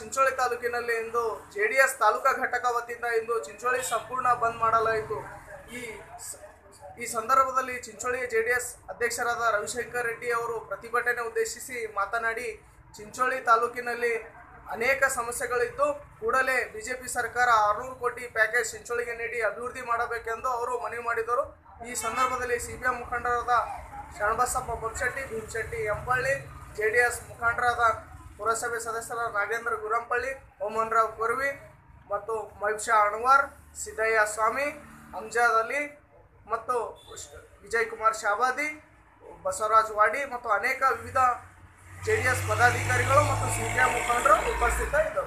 ಚಿಂಚೋಳಿ ತಾಲೂಕಿನಲ್ಲಿ ಇಂದು J D S ತಾಲೂಕಾ ಘಟಕ ವತಿಯಿಂದ ಇಂದು ಚಿಂಚೋಳಿ ಸಂಪೂರ್ಣ ಬಂದ್ ಮಾಡಲಾಯಿತು ಈ ಸ- ಈ ಸಂದರ್ಭದಲ್ಲಿ ಚಿಂಚೋಳಿಯ ಜೆ ಡಿ ಎಸ್ ಅಧ್ಯಕ್ಷರಾದ ರವಿಶಂಕರ್ ರೆಡ್ಡಿ ಅವರು ಪ್ರತಿಭಟನೆ ಉದ್ದೇಶಿಸಿ ಮಾತನಾಡಿ ಚಿಂಚೋಳಿ ತಾಲೂಕಿನಲ್ಲಿ ಅನೇಕ ಸಮಸ್ಯೆಗಳಿದ್ದು ಕೂಡಲೇ ಬಿಜೆಪಿ ಸರ್ಕಾರ ಆರುನೂರು ಕೋಟಿ ಪ್ಯಾಕೇಜ್ ಚಿಂಚೋಳಿಗೆ ನೀಡಿ ಅಭಿವೃದ್ಧಿ ಮಾಡಬೇಕೆಂದು ಅವರು ಮನವಿ ಮಾಡಿದರು ಈ ಸಂದರ್ಭದಲ್ಲಿ ಸಿಪಿಎಂ ಮುಖಂಡರಾದ Sharanabasappa Bomshetty Bhimshetty Empalli J D S ಮುಖಂಡರಾದ ಪುರಸಭೆ ಸದಸ್ಯರಾದ ನಾಗೇಂದ್ರ ಗುರಂಪಳ್ಳಿ ಮೋಹನ್ ರಾವ್ ಕುರ್ವಿ ಮತ್ತು ಮಹಿಷಾ ಅಣ್ವಾರ್ ಸಿದ್ದಯ್ಯ ಸ್ವಾಮಿ ಅಂಜಾದ್ ಅಲಿ ಮತ್ತು ಶ- ವಿಜಯ್ ಕುಮಾರ್ ಶಾಬಾದಿ ಬಸವರಾಜ್ ವಾಡಿ ಮತ್ತು ಅನೇಕ ವಿವಿಧ ಜೆ ಡಿ ಎಸ್ ಪದಾಧಿಕಾರಿಗಳು ಮತ್ತು ಸಿಪಿಎಂ ಮುಖಂಡರು ಉಪಸ್ಥಿತರಿದ್ದರು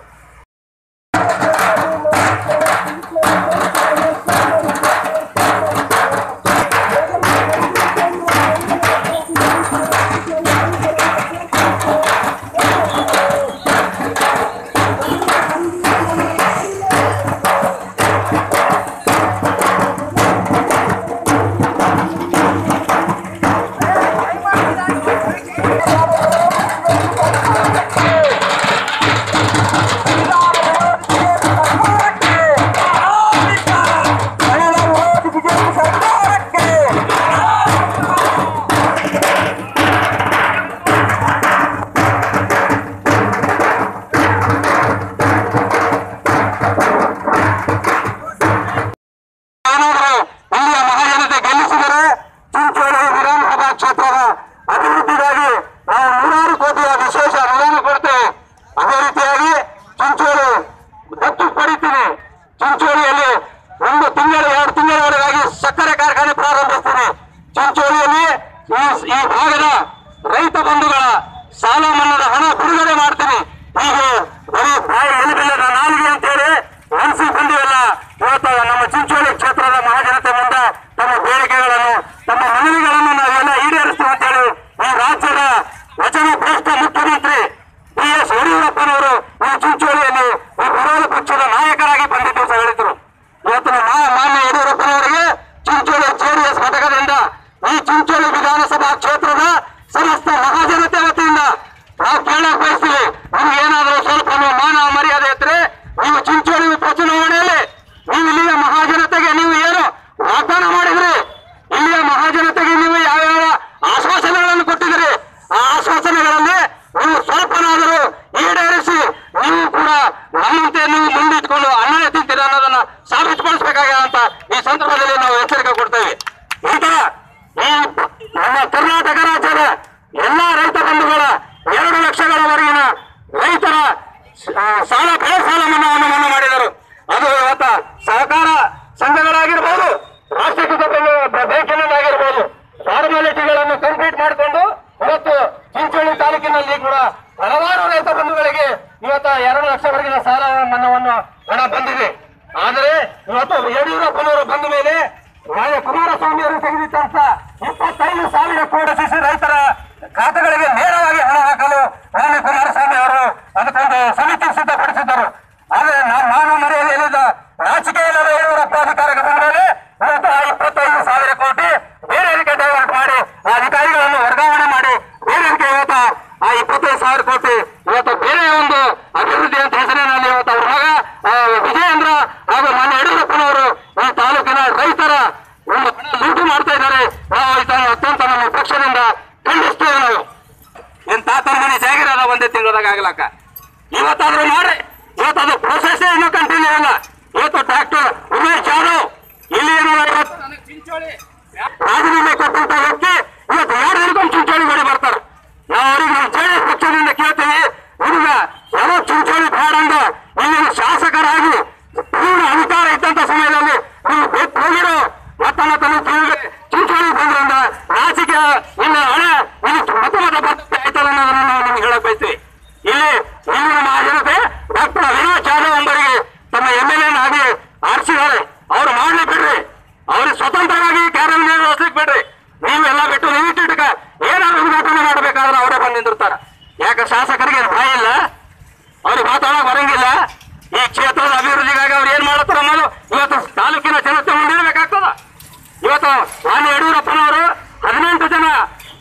ಏನಾದರೂ ಇಲ್ಲಿಯ ಮಹಾಜನತೆ ಗೆಲ್ಲಿಸಿದರೆ ಚಿಂಚೋಳಿ ವಿಧಾನಸಭಾ ಕ್ಷೇತ್ರದ ಅಭಿವೃದ್ಧಿಗಾಗಿ ನಾವು ನೂರಾರು ಕೋಟಿಯ ವಿಶೇಷ ಅನುದಾನ ಕೊಡ್ತೇವೆ ಅದೇ ರೀತಿಯಾಗಿ ಚಿಂಚೋಳಿ ದತ್ತು ಪಡಿತೀನಿ ಚಿಂಚೋಳಿಯಲ್ಲಿ ಒಂದು ತಿಂಗಳು ಎರಡು ತಿಂಗಳವರೆಗಾಗಿ ಸಕ್ಕರೆ ಕಾರ್ಖಾನೆ ಪ್ರಾರಂಭಿಸ್ತೀನಿ ಚಿಂಚೋಳಿಯಲ್ಲಿ ಈ- ಈ ಭಾಗದ ರೈತ ಬಂಧುಗಳ ಸಾಲ ಮನ್ನಾದ ಹಣ ಬಿಡುಗಡೆ ಮಾಡ್ತೀನಿ ಹೀಗೆ ಬರೀ ಬಾಯಿ ಎಲಿಬಿಲ್ಲದ ನಾಲಿಗೆ ಅಂತೇಳಿ ಮನಸ್ಸಿಗೆ ಬಂದಿವೆಲ್ಲ ಇವತ್ತು ನಮ್ಮ ಚಿಂಚೋಳಿ ಕ್ಷೇತ್ರದ ಮಹಾಜನತೆ ಮುಂದೆ ತಮ್ಮ ಬೇಡಿಕೆಗಳನ್ನು ತಮ್ಮ ಮನವಿಗಳನ್ನು ನಾವೆಲ್ಲ ಈಡೇರಿಸ್ತೀವಿ ಅಂತೇಳಿ ಈ ರಾಜ್ಯದ ವಚನ ಭ್ರಷ್ಟ ಮುಖ್ಯಮಂತ್ರಿ ಬಿ ಎಸ್ ಯಡಿಯೂರಪ್ಪನವರು ಈ ಚಿಂಚೋಳಿಯಲ್ಲಿ ಈ ವಿರೋಧ ಪಕ್ಷದ ನಾಯಕರಾಗಿ ಬಂದಿದ್ದು ಅಂತ ಹೇಳಿದ್ರು ಇವತ್ತು ಮಾ- ಮಾನ್ಯ ಯಡಿಯೂರಪ್ಪನವರಿಗೆ ಚಿಂಚೋಳಿ ಜೆಡಿಎಸ್ ಘಟಕದಿಂದ ಈ ಚಿಂಚೋಳಿ ವಿಧಾನಸಭಾ ಕ್ಷೇತ್ರದ ಸಮಸ್ತ ಮಹಾಜನತೆ ವತಿಯಿಂದ ನಾವು ಕೇಳಕ್ ಬಯಸ್ತೀವಿ ನಿಮ್ಗೆ ಏನಾದರೂ ಸ್ವಲ್ಪ ನೀವು ಮಾನ ಮರ್ಯಾದೆ ಇದ್ರೆ ನೀವು ಚಿಂಚೋಳಿ ಉಪಚುನಾವಣೆಯಲ್ಲಿ ನೀವು ಇಲ್ಲಿಯ ಮಹಾಜನತೆಗೆ ನೀವು ಏನು ವಾಗ್ದಾನ ಮಾಡಿದ್ರಿ ಇಲ್ಲಿಯ ಮಹಾಜನತೆಗೆ ನೀವು ಯಾವ್ಯಾವ ಆಶ್ವಾಸನೆಗಳನ್ನು ಕೊಟ್ಟಿದ್ರಿ ಆ ಆಶ್ವಾಸನೆಗಳಲ್ಲಿ ನೀವು ಸ್ವಲ್ಪನಾದರೂ ಈಡೇರಿಸಿ ನೀವು ಕೂಡ ನಮ್ಮಂತೆ ನೀವು ಮುಂದಿಟ್ಕೊಂಡು ಅನ್ನ ತಿಂತೀರ ಅನ್ನೋದನ್ನ ಸಾಬೀತುಪಡಿಸಬೇಕಾಗ ಅಂತ ಈ ಸಂದರ್ಭದಲ್ಲಿ ನಾವು ಎಚ್ಚರಿಕೆ ಕೊಡ್ತೇವೆ ಈಗ ಈ ನಮ್ಮ ಕರ್ನಾಟಕ ರಾಜ್ಯದ ಎಲ್ಲಾ ರೈತ ಬಂಧುಗಳ ಎರಡು ಲಕ್ಷಗಳವರೆಗಿನ ರೈತರ ಆ, ಸಾಲ ಬೆಳೆ ಸಾಲ ಮನ್ನಾವನ್ನು ಮನ್ನಾ ಮಾಡಿದರು ಅದು ಇವತ್ತ ಸಹಕಾರ ಸಂಘಗಳಾಗಿರ್ಬೋದು ರಾಷ್ಟ್ರೀಕೃತ ಬ್ಯಾಂಕಿನಲ್ಲಾಗಿರ್ಬೋದು ಫಾರ್ಮಾಲಿಟಿಗಳನ್ನು ಕಂಪ್ಲೀಟ್ ಮಾಡಿಕೊಂಡು ಇವತ್ತು ಚಿಂಚೋಳಿ ತಾಲೂಕಿನಲ್ಲಿ ಕೂಡ ಹಲವಾರು ರೈತ ಬಂಧುಗಳಿಗೆ ಇವತ್ತು ಎರಡು ಲಕ್ಷವರೆಗಿನ ಸಾಲ ಮನ್ನಾವನ್ನು ಹಣ ಬಂದಿದೆ ಆದರೆ ಇವತ್ತು ಯಡಿಯೂರಪ್ಪನವರು ಬಂದ ಮೇಲೆ ಮಾನ್ಯ ಕುಮಾರಸ್ವಾಮಿ ಅವರು ತೆಗೆದಿಟ್ಟಂತ ಇಪ್ಪತ್ತೈದು ಸಾವಿರ ಕೋಟಿ ಸಿಸಿ ರೈತರ ಖಾತೆಗಳಿಗೆ ನೇರವಾಗಿ ಹಣ ಹಾಕಲು ಮಾನ್ಯ ಕುಮಾರಸ್ವಾಮಿ ಅವರು ಅದಕ್ಕೊಂದು ಸಮಿತಿ ಸಿದ್ಧಪಡಿಸಿದ್ದರು ಆದರೆ ನಾ- ನಾನು ಮರೆಯಲು ಹೇಳಿದ ರಾಜಕೀಯ ಇಲ್ಲದ ಯಡಿಯೂರಪ್ಪ ಅಧಿಕಾರಕ್ಕೆ ಬಂದ ಮೇಲೆ ಇವತ್ತು ಆ ಇಪ್ಪತ್ತೈದು ಸಾವಿರ ಕೋಟಿ ಬೇರೆಯವರಿಗೆ ಡೈವರ್ಟ್ ಮಾಡಿ ಆ ಅಧಿಕಾರಿಗಳನ್ನು ವರ್ಗಾವಣೆ ಮಾಡಿ ಬೇರೆಯವರಿಗೆ ಇವತ್ತು ಆ ಇಪ್ಪತ್ತೈದು ಸಾವಿರ ಕೋಟಿ ಇವತ್ತು ಬೇರೆ ಒಂದು ಅಭಿವೃದ್ಧಿ ಅಂತ ಹೆಸರಿನಲ್ಲಿ ಇವತ್ತು ಅವ್ರ ಮಗ ಆ, ವಿಜಯೇಂದ್ರ ಹಾಗೂ ಮಾನ್ಯ ಯಡಿಯೂರಪ್ಪನವರು ಈ ತಾಲೂಕಿನ ರೈತರ ಒಂದು ಹಣ ಲೂಟಿ ಮಾಡ್ತಾ ಇದ್ದಾರೆ ನಾವು ಇದನ್ನು ಅತ್ಯಂತ ನಮ್ಮ ಪಕ್ಷದಿಂದ ಖಂಡಿಸ್ತೇವೆ ನಾವು ಏನ್ ತಾತನ ಮನೆ ಜಾಗಿರದ ಒಂದೇ ತಿಂಗಳದಾಗ ಆಗ್ಲಕ್ಕ ಇವತ್ತಾದ್ರೂ ಮಾಡಿ ಇವತ್ತದು ಪ್ರೊಸೆಸ್ ಇನ್ನೂ ಕಂಟಿನ್ಯೂ ಇಲ್ಲ ಇವತ್ತು ಡಾಕ್ಟರ್ ಉಮೇಶ್ ಜಾಧವ್ ಇಲ್ಲಿ ಏನೋ ಇವತ್ತು ನನಗೆ ಚಿಂಚೋಳಿ ರಾಜೀನಾಮೆ ಕೊಟ್ಟಂತ ವ್ಯಕ್ತಿ ಇವತ್ತು ಯಾರು ಹಿಡ್ಕೊಂಡು ಚಿಂಚೋಳಿ ಮಾಡಿ ಬರ್ತಾರೆ ನಾವು ಅವ್ರಿಗೆ ನಾವು ಜೆಡಿಎಸ್ ಪಕ್ಷದಿಂದ ಕೇಳ್ತೀವಿ ಹುಡುಗ ಯಾರೋ ಚಿಂಚೋಳಿ ಬೇಡ ಅಂದ ಇಲ್ಲಿನ ಶಾಸಕರಾಗಿ ಪೂರ್ಣ ಅಧಿಕಾರ ಇದ್ದಂತ ಸಮಯದಲ್ಲಿ ನೀವು ಬಿಟ್ಟು ಹೋಗಿರೋ ಮತ್ತೊಂದು ತಿರುಗಿ ಚಿಂಚೋಳಿ ಬಂದ್ರಿಂದ ರಾಜಕೀಯ ಇನ್ನು ಹಣ ಇಲ್ಲಿ ಮತ ಮತ ಬರ್ತದೆ ಆಯ್ತಲ್ಲ ಅನ್ನೋದನ್ನ ನಾವು ನಿಮ್ಗೆ ಹೇಳಕ್ ಬಯಸ್ತೀವಿ ಇಲ್ಲಿ ಇಲ್ಲಿನ ಮಹಾಜನತೆ ಡಾಕ್ಟರ್ ಅವಿನಾಶ್ ಜಾಧವ್ ಎಂಬರಿಗೆ ತಮ್ಮ ಎಂ ಎಲ್ ಎನ್ ಆಗಿ ಆರಿಸಿದ್ದಾರೆ ಅವ್ರು ಮಾಡ್ಲಿ ಬಿಡ್ರಿ ಅವ್ರಿಗೆ ಸ್ವತಂತ್ರವಾಗಿ ಕಾರ್ಯ ನಿರ್ವಹಿಸ್ಲಿಕ್ಕೆ ಬಿಡ್ರಿ ನೀವೆಲ್ಲ ಬಿಟ್ಟು ನೀವು ಇಟ್ಟಿಟ್ಕ ಏನಾದ್ರು ಉದ್ಘಾಟನೆ ಮಾಡ್ಬೇಕಾದ್ರೆ ಅವರೇ ಬಂದು ನಿಂದಿರ್ತಾರ ಯಾಕೆ ಶಾಸಕರಿಗೆ ಏನ್ ಭಯ ಇಲ್ಲ ಅವ್ರಿಗೆ ಮಾತಾಡಕ್ ಬರಂಗಿಲ್ಲ ಈ ಕ್ಷೇತ್ರದ ಅಭಿವೃದ್ಧಿಗಾಗಿ ಅವ್ರು ಏನ್ ಮಾಡತ್ತಾರ ಅನ್ನೋದು ಇವತ್ತು ತಾಲೂಕಿನ ಜನತೆ ಮುಂದಿರಬೇಕಾಗ್ತದ ಇವತ್ತು ಮಾನ್ಯ ಯಡಿಯೂರಪ್ಪನವರು ಹದಿನೆಂಟು ಜನ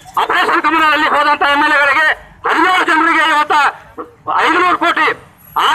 ಆಪರೇಷನ್ ಕಮಲದಲ್ಲಿ ಹೋದಂತ ಎಂ ಎಲ್ ಎಗಳಿಗೆ ಹದಿನೇಳು ಜನರಿಗೆ ಇವತ್ತ ಐದುನೂರು ಕೋಟಿ ಆ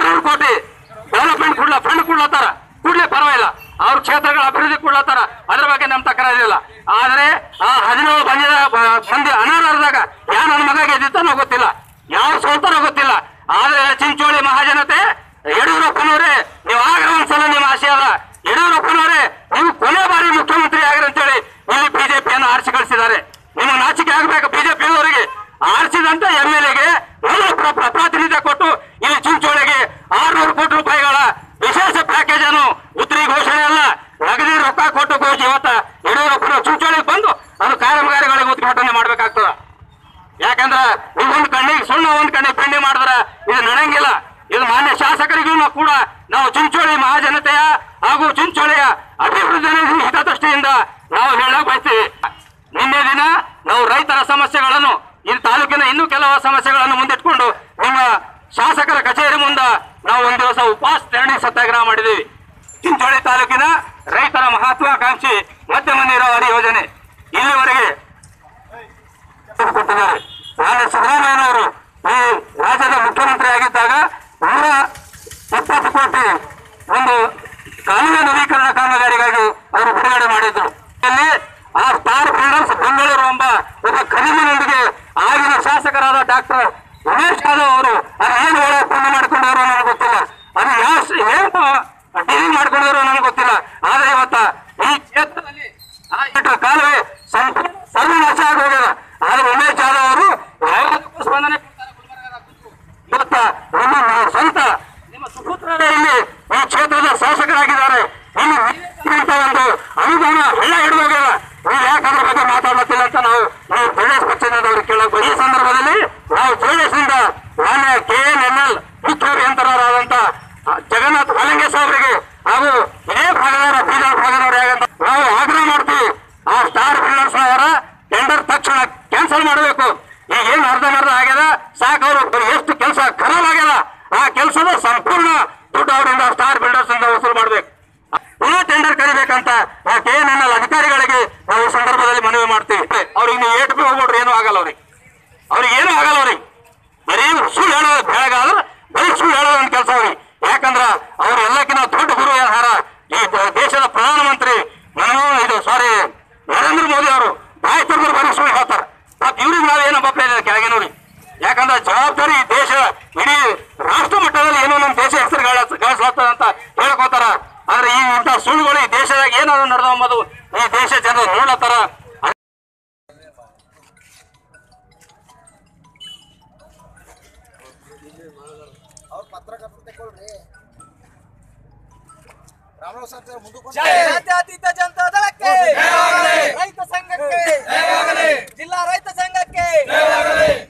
ಕ್ಷೇತ್ರಗಳ ಅಭಿವೃದ್ಧಿ ಕೊಡ್ಲತ್ತಾರ ಅದ್ರ ಬಗ್ಗೆ ನಮ್ ತಕರಾರಿಲ್ಲ ಆದ್ರೆ ಆ ಹದಿನೇಳು ಬಂದಿದ ಮಂದಿ ಅನರ್ಹರದಾಗ ಯಾ ನನ್ನ ಮಗ ಗೆದ್ದಿತ್ತಾನೋ ಗೊತ್ತಿಲ್ಲ ಯಾವ ಸೋತಾನೋ ಗೊತ್ತಿಲ್ಲ ಆದ್ರೆ ಚಿಂಚೋಳಿ ಮಹಾಜನತೆ ಯಡಿಯೂರಪ್ಪನವರೇ ನೀವು ಆಗ ಒಂದ್ಸಲ ನಿಮ್ಮ ಆಸೆ ಅದ ಯಡಿಯೂರಪ್ಪನವರೇ ನೀವು ಕೊನೆ ಬಾರಿ ಮುಖ್ಯಮಂತ್ರಿ ಆಗ್ರಿ ಅಂತೇಳಿ ಇಲ್ಲಿ ಬಿಜೆಪಿಯನ್ನು ಆರಿಸಿ ಕಳಿಸಿದ್ದಾರೆ ನಿಮಗೆ ನಾಚಿಕೆ ಆಗ್ಬೇಕು ಬಿಜೆಪಿಯವರಿಗೆ ಆರಿಸಿದಂತ ಎಂ ಎಲ್ ಎಗೆ ಪ್ರಾತಿನಿಧ್ಯ ಕೊಟ್ಟು ಇಲ್ಲಿ ಚಿಂಚೋಳಿಗೆ ಆರ್ನೂರು ಕೋಟಿ ರೂಪಾಯಿಗಳ ವಿಶೇಷ ಪ್ಯಾಕೇಜ್ ಅನ್ನು ಉತ್ತರಿ ಘೋಷಣೆ ಅಲ್ಲ ನಗದಿ ರೊಕ್ಕ ಕೊಟ್ಟು ಘೋಷಿ ಇವತ್ತ ಯಡಿಯೂರಪ್ಪನ ಚಿಂಚೋಳಿಗೆ ಬಂದು ಅದು ಕಾಮಗಾರಿಗಳಿಗೆ ಉದ್ಘಾಟನೆ ಮಾಡ್ಬೇಕಾಗ್ತದ ಯಾಕಂದ್ರ ನೀವು ಒಂದ್ ಕಣ್ಣಿಗೆ ಸುಣ್ಣ ಒಂದ್ ಕಣ್ಣಿಗೆ ಬೆಂಡಿ ಮಾಡಿದ್ರ ಇದು ನಡೆಯಂಗಿಲ್ಲ ಇದು ಮಾನ್ಯ ಶಾಸಕರಿಗೂ ಕೂಡ ನಾವು ಚಿಂಚೋಳಿ ಮಹಾಜನತೆಯ ಹಾಗೂ ಚಿಂಚೋಳಿಯ ಅಭಿವೃದ್ಧಿ ಹಿತದೃಷ್ಟಿಯಿಂದ ನಾವು ಹೇಳಕ್ ಬಯಸ್ತೀವಿ ನಿನ್ನೆ ದಿನ ನಾವು ರೈತರ ಸಮಸ್ಯೆಗಳನ್ನು ಈ ತಾಲೂಕಿನ ಇನ್ನೂ ಕೆಲವು ಸಮಸ್ಯೆಗಳನ್ನು ಮುಂದಿಟ್ಕೊಂಡು ನಿಮ್ಮ ಶಾಸಕರ ಕಚೇರಿ ಮುಂದ ನಾವು ಒಂದು ದಿವಸ ಉಪವಾಸ ಧರಣಿ ಸತ್ಯಾಗ್ರಹ ಮಾಡಿದ್ದೀವಿ ಚಿಂಚೋಳಿ ತಾಲೂಕಿನ ರೈತರ ಮಹತ್ವಾಕಾಂಕ್ಷಿ ಮಧ್ಯಮ ನೀರಾವರಿ ಯೋಜನೆ ಇಲ್ಲಿವರೆಗೆ ಕೊಟ್ಟಿದ್ದಾರೆ ನಾನು ಸಿದ್ದರಾಮಯ್ಯನವರು ಈ ರಾಜ್ಯದ ಮುಖ್ಯಮಂತ್ರಿ ಆಗಿದ್ದಾಗ ನೂರ ಇಪ್ಪತ್ತು ಕೋಟಿ ಒಂದು ಕಾಲುವೆ ನವೀಕರಣ ಕಾಮಗಾರಿಗಾಗಿ ಅವರು ಬಿಡುಗಡೆ ಮಾಡಿದ್ರು ಇಲ್ಲಿ ಆ ಸ್ಟಾರ್ ಬಿಲ್ಡರ್ಸ್ ಬೆಂಗಳೂರು ಎಂಬ ಒಬ್ಬ ಖರೀದಿನೊಂದಿಗೆ ಆಗಿನ ಶಾಸಕರಾದ ಡಾಕ್ಟರ್ ಉಮೇಶ್ ಯಾದವ್ ಅವರು ಅದು ಏನು ಒಳ್ಳೆ ಪುಣ್ಯ ಮಾಡಿಕೊಂಡವರು ನನಗೆ ಗೊತ್ತಿಲ್ಲ ಅದು ಯಾವ ಏನು ಡೀಲಿಂಗ್ ಮಾಡ್ಕೊಂಡವರು ನನಗೆ ಗೊತ್ತಿಲ್ಲ ಆದ್ರೆ ಇವತ್ತ ಈ ಕ್ಷೇತ್ರದಲ್ಲಿ ಆ ಇಟ್ಟು ಕಾಲುವೆ ಸಂಪೂರ್ಣ ಸರ್ವನಾಶ ಆಗಿ ಹೋಗ್ಯದ ಆದ್ರೆ ಉಮೇಶ್ ಜಾಧವ್ ಅವರು ಯಾವುದಕ್ಕೂ ಸ್ಪಂದನೆ ಕೊಡ್ತಾರೆ ಗುಲ್ಬರ್ಗದ ಕೂತು. ಇವತ್ತ ನಿಮ್ಮ ನ- ಸ್ವಂತ ನಿಮ್ಮ ಸುಪುತ್ರರೇ ಇಲ್ಲಿ ಈ ಕ್ಷೇತ್ರದ ಶಾಸಕರಾಗಿದ್ದಾರೆ ಇಲ್ಲಿ ನೀಡಿದಂತ ಒಂದು ಅನುದಾನ ಎಲ್ಲ ಹಿಡಿದು ಹೋಗ್ಯದ ನೀವು ಯಾಕೆ ಅದ್ರ ಬಗ್ಗೆ ಮಾತಾಡ್ಲತ್ತಿಲ್ಲ ಅಂತ ನಾವು ನಾವು ಜೆಡಿಎಸ್ ಪಕ್ಷದವರು ಕೇಳಕ್ ಈ ಸಂದರ್ಭದಲ್ಲಿ ನಾವು ಜೆಡಿಎಸ್ ನಿಂದ ಮಾನ್ಯ ಕೆ ಎನ್ ಎನ್ ಎಲ್ ಮುಖ್ಯ ಅಭಿಯಂತರರಾದಂತ ಜಗನ್ನಾಥ್ ಮಲಂಗೇಶ್ ಅವರಿಗೆ ಹಾಗೂ ಇದೇ ಭಾಗದವರ ಬೀದರ್ ಭಾಗದವರೇ ಆಗಂತ ನಾವು ಆಗ್ರಹ ಮಾಡ್ತೀವಿ ಆ ಸ್ಟಾರ್ ಬಿಲ್ಡರ್ಸ್ ಅವರ ಟೆಂಡರ್ ತಕ್ಷಣ ಕ್ಯಾನ್ಸಲ್ ಮಾಡಬೇಕು ಈಗ ಏನು ಅರ್ಧಂಬರ್ಧ ಆಗ್ಯದ ಸಾಕು ಅವರು ಎಷ್ಟು ಕೆಲಸ ಖರಾಬ್ ಆಗ್ಯದ ಆ ಕೆಲಸದ ಸಂಪೂರ್ಣ ದುಡ್ಡು ಅವರಿಂದ ಸ್ಟಾರ್ ಬಿಲ್ಡರ್ಸ್ ಇಂದ ವಸೂಲು ಮಾಡ್ಬೇಕು ಪುನಃ ಟೆಂಡರ್ ಕರಿಬೇಕಂತ ಆ ಕೆ ಎನ್ ಎನ್ ಎಲ್ ಅಧಿಕಾರಿಗಳಿಗೆ ನಾವು ಈ ಸಂದರ್ಭದಲ್ಲಿ ಮನವಿ ಮಾಡ್ತೀವಿ ಅವ್ರಿಗೆ ನೀವು ಏಟ್ ಬಿ ಹೋಗ್ಬಿಟ್ರೆ ಏನೂ ಆಗಲ್ಲ ಅವ್ರಿಗೆ ಅವ್ರಿಗೆ ಏನೂ ಆಗಲ್ಲ ಅವ್ರಿಗೆ ಬರೀ ಸುಳ್ಳು ಹೇಳೋದು ಬೆಳಗಾದ್ರೆ ಬರೀ ಸುಳ್ಳು ಹೇಳೋದು ಒಂದು ಕೆಲಸ ಅವ್ರಿಗೆ ಯಾಕಂದ್ರ ಅವ್ರು ಎಲ್ಲಕ್ಕಿಂತ ದೊಡ್ಡ ಗುರು ಯಾರ ಈ ದ- ದೇಶದ ಪ್ರಧಾನಮಂತ್ರಿ ಮನಮೋಹನ್ ಇದು ಸಾರಿ ನರೇಂದ್ರ ಮೋದಿ ಅವರು ಬಾಯಿ ತೆಗೆದ್ರು ಬರೀ ಸುಳ್ಳು ಹೇಳ್ತಾರೆ ಮತ್ತೆ ಇವ್ರಿಗೆ ನಾವು ಏನೋ ಬಪ್ಪ ಇದೆ ಕೆಳಗಿನವ್ರಿಗೆ ಯಾಕಂದ್ರೆ ಜವಾಬ್ದಾರಿ ಈ ದೇಶ ಇಡೀ ರಾಷ್ಟ್ರ ಮಟ್ಟದಲ್ಲಿ ಏನೋ ನಮ್ಮ ದೇಶ ಹೆಸರು ಗಳಿಸ್ಲತ್ತದ ಅಂತ ಹೇಳ್ಕೊತಾರ ಆದ್ರೆ ಈ ಇಂಥ ಸುಳ್ಳುಗಳು ಈ ದೇಶದಾಗ ಏನಾದ್ರು ನಡೆದ ಎಂಬುದು ಈ ದೇಶ ಜನರು ನೋಡ್ಲತ್ತಾರ ಅವ್ರ ಪತ್ರಕರ್ತ ತಗೊಳ್ರಿ ರಾಮರಾವ್ ಸರ್ ಮುಂದಕ್ಕೆ ಜಾತ್ಯತೀತ ಜನತಾ ದಳಕ್ಕೆ ರೈತ ಸಂಘಕ್ಕೆ ಜಿಲ್ಲಾ ರೈತ ಸಂಘಕ್ಕೆ